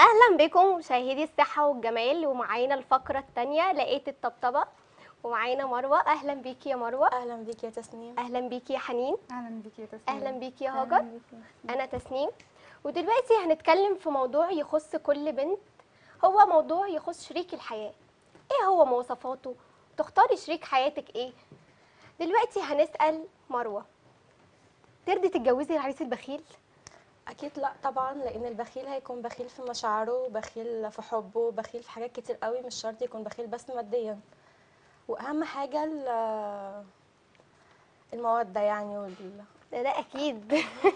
اهلا بكم مشاهدي الصحه والجمال ومعانا الفقره الثانيه لقيت الطبطبه ومعانا مروه اهلا بيكي يا مروه اهلا بيك يا تسنيم اهلا بيكي يا حنين اهلا بيكي يا تسنيم اهلا بيكي يا أهلاً هاجر بيكي. انا تسنيم ودلوقتي هنتكلم في موضوع يخص كل بنت هو موضوع يخص شريك الحياه ايه هو مواصفاته تختاري شريك حياتك ايه دلوقتي هنسال مروه ترضي تتجوزي العريس البخيل اكيد لا طبعا لان البخيل هيكون بخيل في مشاعره بخيل في حبه بخيل في حاجات كتير قوي مش شرط يكون بخيل بس ماديا واهم حاجه ال- الموده يعني وال... ده ده اكيد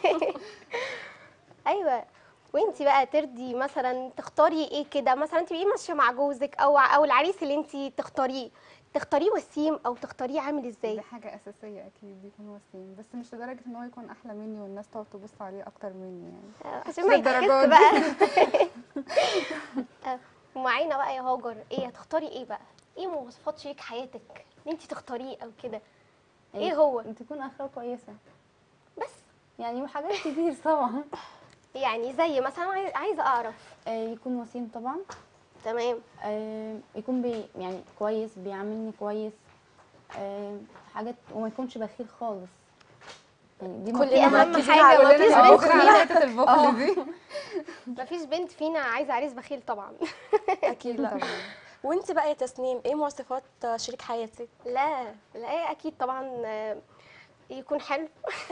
ايوه وانتي بقى ترضي مثلا تختاري ايه كده مثلا انت ايه ماشيه مع جوزك او او العريس اللي انت تختاريه تختاريه وسيم او تختاريه عامل ازاي دي حاجة أساسية أكيد يكون وسيم بس مش لدرجة إن هو يكون أحلى مني والناس تقعد تبص عليه أكتر مني يعني عشان مش ما للدرجة يتحس دي. بقى آه، ومعانا بقى يا هاجر ايه هتختاري ايه بقى ايه مواصفات شريك حياتك اللي انت تختاريه او كده ايه هو تكون اخلاق كويسه بس يعني وحاجات كتير طبعا يعني زي مثلا عايز- عايزه اعرف آه، يكون وسيم طبعا تمام آه، يكون بي يعني كويس بيعاملني كويس آه، حاجات وما يكونش بخيل خالص يعني دي كلنا دي اهم مركزين حاجه على مفيش ولادنا بنت مركزين على فينا حتة البخل دي مفيش بنت فينا عايزه عريس بخيل طبعا اكيد لا طبعا وانت بقى يا تسنيم ايه مواصفات شريك حياتك لا لا إيه اكيد طبعا آه، يكون حلو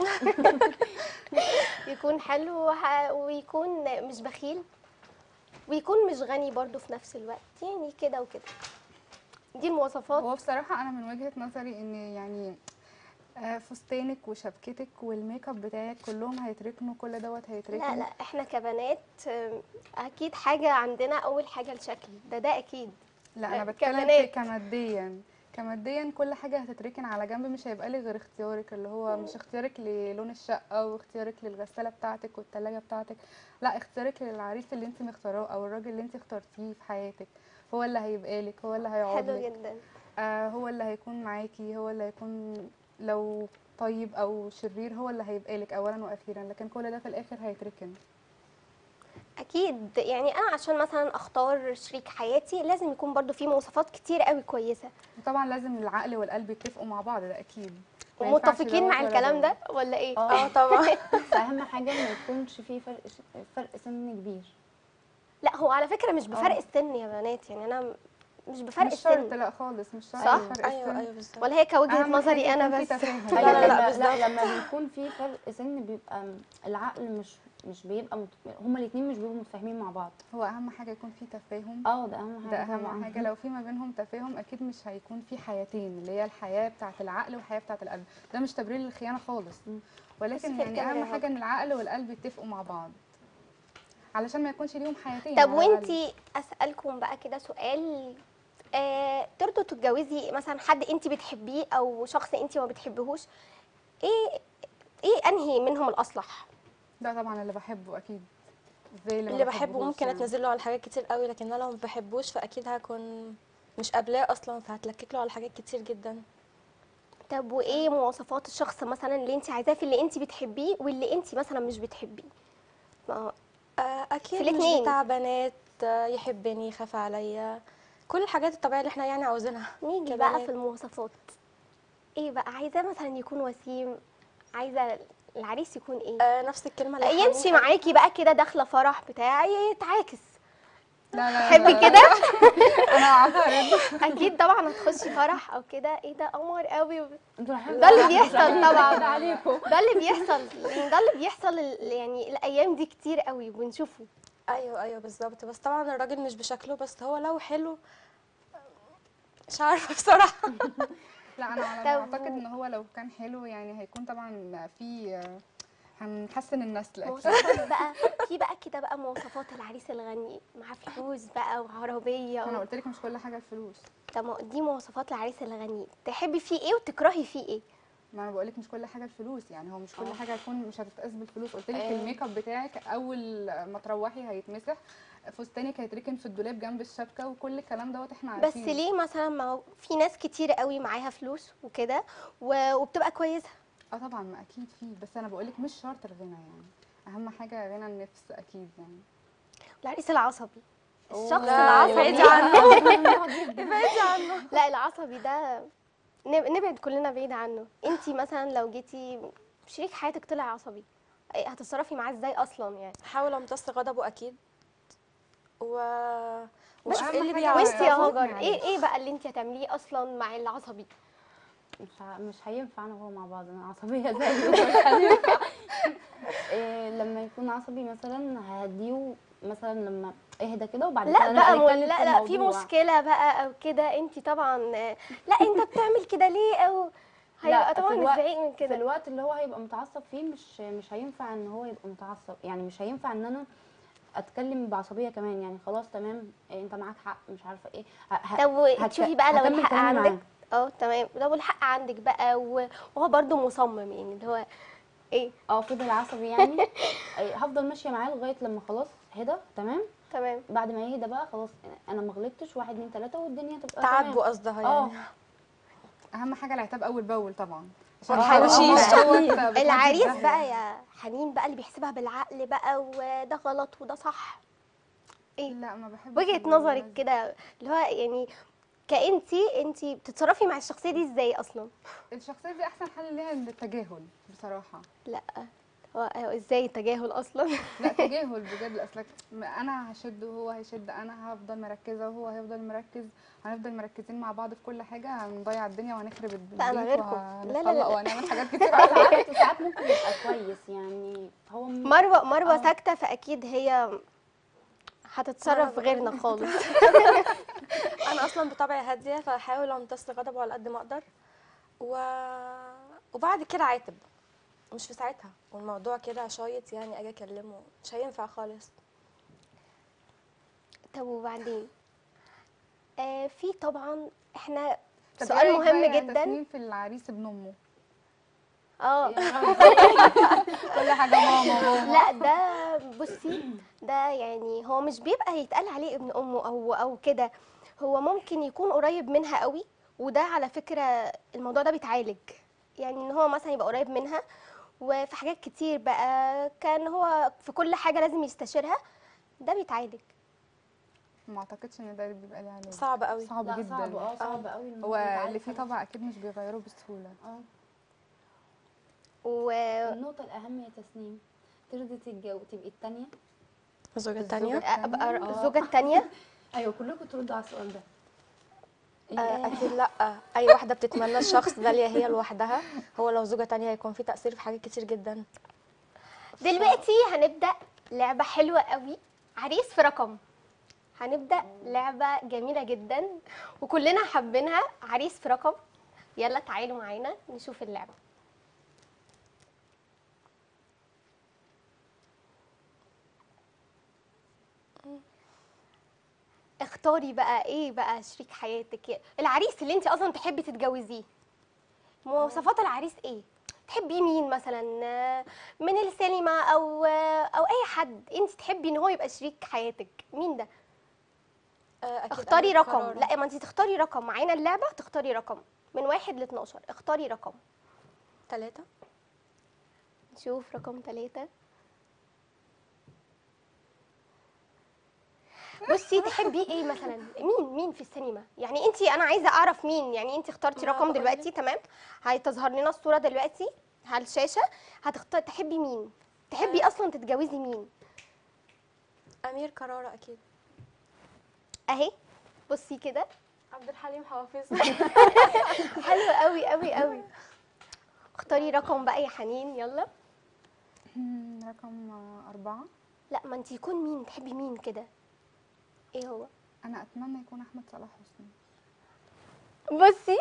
يكون حلو وح- ويكون مش بخيل ويكون مش غني برضو في نفس الوقت يعني كده وكده دي المواصفات هو بصراحة أنا من وجهة نظري إن يعني آه، فستانك وشبكتك والميك اب بتاعك كلهم هيتركنوا كل دوت هيتركنوا لا لا احنا كبنات آه، اكيد حاجه عندنا اول حاجه الشكل ده ده اكيد لا آه، انا بتكلم كبنات. في كماديا كماديا كل حاجه هتتركن على جنب مش هيبقى لي غير اختيارك اللي هو مش اختيارك للون الشقه واختيارك للغساله بتاعتك والثلاجه بتاعتك لا اختيارك للعريس اللي انت مختاراه او الراجل اللي انت اخترتيه في حياتك هو اللي هيبقى لك هو اللي هيقعد حلو لك جدا آه هو اللي هيكون معاكي هو اللي هيكون لو طيب او شرير هو اللي هيبقى لك اولا واخيرا لكن كل ده في الاخر هيتركن اكيد يعني انا عشان مثلا اختار شريك حياتي لازم يكون برضو في مواصفات كتير قوي كويسه وطبعا لازم العقل والقلب يتفقوا مع بعض ده اكيد ما ينفعش ومتفقين دوت مع ولا الكلام دوت. ده ولا ايه اه طبعا بس اهم حاجه ما يكونش في فرق فرق سن كبير لا هو على فكره مش بفرق آه. السن يا بنات يعني انا مش بفرق مش شرط السن لا خالص مش شرط صح؟ فرق ايوه السن. ايوه بالظبط ولا هي كوجهه أهم نظري حاجة انا يكون في بس تفاهم. لا، لا، لا، لما- بالظبط. لا لما بيكون في فرق سن بيبقى م- العقل مش مش بيبقى مت... هما الاثنين مش بيبقوا متفاهمين مع بعض هو اهم حاجه يكون في تفاهم اه ده اهم ده حاجه اهم طبعا حاجه لو في ما بينهم تفاهم اكيد مش هيكون في حياتين اللي هي الحياه بتاعه العقل والحياه بتاعه القلب ده مش تبرير للخيانه خالص مم. بس ولكن في يعني الكاميرا اهم يا حاجه ان العقل والقلب يتفقوا مع بعض علشان ما يكونش ليهم حياتين طب على الأقل. وانتي اسالكم بقى كده سؤال آه ترضوا تتجوزي مثلا حد انت بتحبيه او شخص انت ما بتحبيهوش ايه ايه انهي منهم الاصلح ده طبعا اللي بحبه اكيد زي اللي, ما اللي بحبه بحبهوش ممكن يعني. اتنزل له على حاجات كتير قوي لكن انا لو ما بحبوش فاكيد هكون مش قابلاه اصلا فهتلكك له على حاجات كتير جدا طب وايه مواصفات الشخص مثلا اللي انت عايزاه في اللي انت بتحبيه واللي انت مثلا مش بتحبيه ما هو آه، اكيد في مش الاتنين. بتاع بنات آه، يحبني يخاف عليا كل الحاجات الطبيعيه اللي احنا يعني عاوزينها نيجي بقى كبنات. في المواصفات ايه بقى عايزاه مثلا يكون وسيم عايزه العريس يكون ايه آه، نفس الكلمه اللي يمشي حنين معاكي بقى كده داخله فرح بتاعي يتعاكس لا لا تحبي لا، كده انا اعترض اكيد طبعا هتخشي فرح او كده ايه ده قمر قوي انتوا رايحين ده اللي فرح، بيحصل رايحين طبعا. كده عليكم ده اللي بيحصل ده اللي بيحصل ال- يعني الايام دي كتير قوي بنشوفه ايوه ايوه بالظبط بس طبعا الراجل مش بشكله بس هو لو حلو مش عارفه بصراحه لا انا على ما طب اعتقد ان هو لو كان حلو يعني هيكون طبعا في هنحسن النسل اكيد مواصفات بقى في بقى كده بقى مواصفات العريس الغني معاه فلوس بقى وعربيه انا و... قلت لك مش كل حاجه الفلوس طب ما دي مواصفات العريس الغني تحبي فيه ايه وتكرهي فيه ايه ما انا بقول لك مش كل حاجه الفلوس يعني هو مش كل آه. حاجه هتكون مش هتتقاس بالفلوس قلت لك آه. الميك اب بتاعك اول ما تروحي هيتمسح فستانك هيتركن في الدولاب جنب الشبكه وكل الكلام دوت احنا بس عارفينه ليه مثلا ما هو في ناس كتير قوي معاها فلوس وكده و- وبتبقى كويسه اه طبعا ما اكيد فيه بس انا بقول لك مش شرط الغنى يعني اهم حاجه غنى النفس اكيد يعني العريس العصبي الشخص لا، العصبي ابعدي عنه. ابعدي عنه لا العصبي ده نب- نبعد كلنا بعيد عنه انت مثلا لو جيتي شريك حياتك طلع عصبي إيه هتتصرفي معاه ازاي اصلا يعني حاول امتص غضبه اكيد و بس واشوف ايه اللي أهم حاجة بيعمل وانت يا عصبي هاجر ايه معلش. ايه بقى اللي انت هتعمليه اصلا مع العصبي مش ع- مش هينفع انا وهو مع بعض انا عصبيه زيه مش هينفع إيه لما يكون عصبي مثلا ههديه مثلا لما اهدى كده وبعد كده لا أنا بقى مو هنتكلم لا لا في الموضوع. مشكله بقى او كده انت طبعا آه، لا انت بتعمل كده ليه او هيبقى في طبعا الوقت- متضايق من في كده الوقت اللي هو هيبقى متعصب فيه مش مش هينفع ان هو يبقى متعصب يعني مش هينفع ان انا اتكلم بعصبيه كمان يعني خلاص تمام إيه انت معاك حق مش عارفه ايه ه- ه- طب هت- تشوفي بقى لو هكمل الحق كلامي عندك معاه. اه تمام لو الحق عندك بقى و- وهو برضو مصمم يعني اللي هو ايه اه فضل عصبي يعني إيه، هفضل ماشيه معاه لغايه لما خلاص هدى تمام تمام بعد ما يهدى بقى خلاص انا ما غلطتش واحد اتنين تلاته والدنيا تبقى تعاتبه تمام قصدها اه يعني اهم حاجه العتاب اول باول طبعا ما عشان تحاولشيش. هو- هو أنت بتودي العريس في داهية. بقى يا حنين بقى اللي بيحسبها بالعقل بقى وده غلط وده صح ايه لا ما بحبش وجهة الناس نظرك دي. كده اللي هو يعني كأنتي انتي بتتصرفي مع الشخصية دي ازاي اصلا الشخصيه دي احسن حل ليها التجاهل بصراحه لا هو هو ازاي التجاهل اصلا لا تجاهل بجد اصلك انا هشد وهو هيشد انا هفضل مركزه وهو هيفضل مركز هنفضل مركزين مع بعض في كل حاجه هنضيع الدنيا وهنخرب البيت لا، أنا غيركم. لا، لا، لا، وهنطلق لا. وهنعمل حاجات كتير ساعات ساعات ممكن يبقى كويس يعني هو م- مروة مروة آه. ساكتة فأكيد هي هتصرف مروة. غيرنا خالص انا اصلا بطبعي هاديه فهحاول امتص غضبه على قد ما اقدر و... وبعد كده عاتب مش في ساعتها والموضوع كده شايط يعني اجي اكلمه مش هينفع خالص طب وبعدين آه في طبعا احنا طب سؤال إيه رأيك مهم بقى يا جدا تسنيم في العريس ابن امه اه كل حاجه ماما ماما لا ده بصي ده يعني هو مش بيبقى يتقال عليه ابن امه او او كده هو ممكن يكون قريب منها قوي وده على فكرة الموضوع ده بيتعالج يعني ان هو مثلا يبقى قريب منها وفي حاجات كتير بقى كان هو في كل حاجة لازم يستشيرها ده بيتعالج ما اعتقدش ان ده بيبقى ليه علاج صعب قوي صعب لا جدا صعب اه صعب قوي إن هو يتعالج اللي فيه خلاص. طبع اكيد مش بيغيروه بسهوله اه و... النقطة الأهم يا تسنيم ترضي تتجوز تبقي التانية الزوجه الزوجة الثانيه ابقى آه. الزوجة التانية أيوة كلكم تردوا على السؤال ده اكيد لا اي واحده بتتمنى الشخص ده اللي هي لوحدها هو لو زوجه تانية هيكون في تاثير في حاجات كتير جدا دلوقتي هنبدأ لعبة حلوة قوي عريس في رقم هنبدأ لعبة جميلة جدا وكلنا حابينها عريس في رقم يلا تعالوا معانا نشوف اللعبة اختاري بقى ايه بقى شريك حياتك العريس اللي انت اصلا تحبي تتجوزيه مواصفات العريس ايه تحبي مين مثلا آه، من السينما او آه، او اي حد انت تحبي ان هو يبقى شريك حياتك مين ده آه، أكيد اختاري أمير رقم كرارة. لا ما انت تختاري رقم معانا اللعبه تختاري رقم من واحد ل 12 اختاري رقم ثلاثة نشوف رقم ثلاثة بصي تحبي ايه مثلا مين مين في السينما يعني انت انا عايزه اعرف مين يعني انت اخترتي ما رقم بقولك. دلوقتي تمام هتظهر لنا الصوره دلوقتي على الشاشه هتختار تحبي مين تحبي اصلا تتجوزي مين أمير كرارة أكيد اهي بصي كده عبد الحليم حافظ حلو قوي قوي قوي اختاري رقم بقى يا حنين يلا مم، رقم آه، أربعة لا ما انت يكون مين تحبي مين كده ايه هو أنا أتمنى يكون أحمد صلاح حسني بصي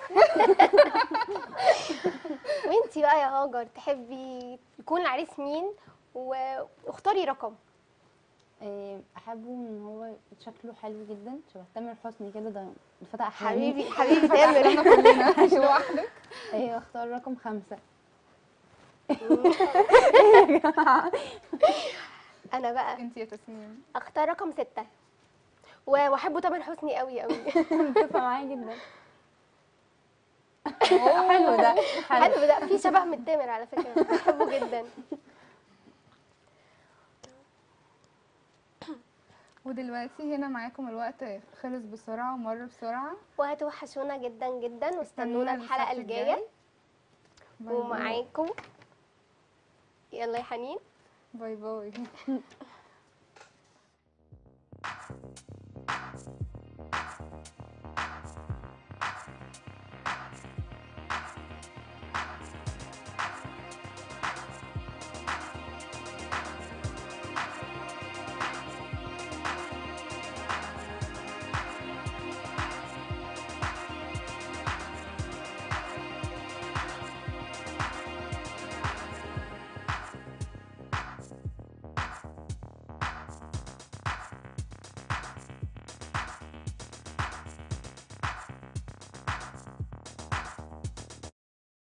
وانتي بقى يا هاجر تحبي يكون العريس مين و- واختاري رقم إيه، أحبه إن هو شكله حلو جدا شبه تامر حسني كده ده فتى أحلامي حبيبي حبيبي تامر كلنا لوحدك أيوة اختار رقم خمسة انا بقى أنت يا تسنيم اختار رقم ستة و- واحبه تامر حسني قوي قوي متفق معايا جدا حلو ده حلو حلو ده في شبه من تامر على فكرة بحبه جدا ودلوقتي هنا معاكم الوقت خلص بسرعة ومر بسرعة وهتوحشونا جدا جدا واستنونا استنونا الحلقة السبت الجاية الجاي. باي باي. ومعاكم يلا يا حنين باي باي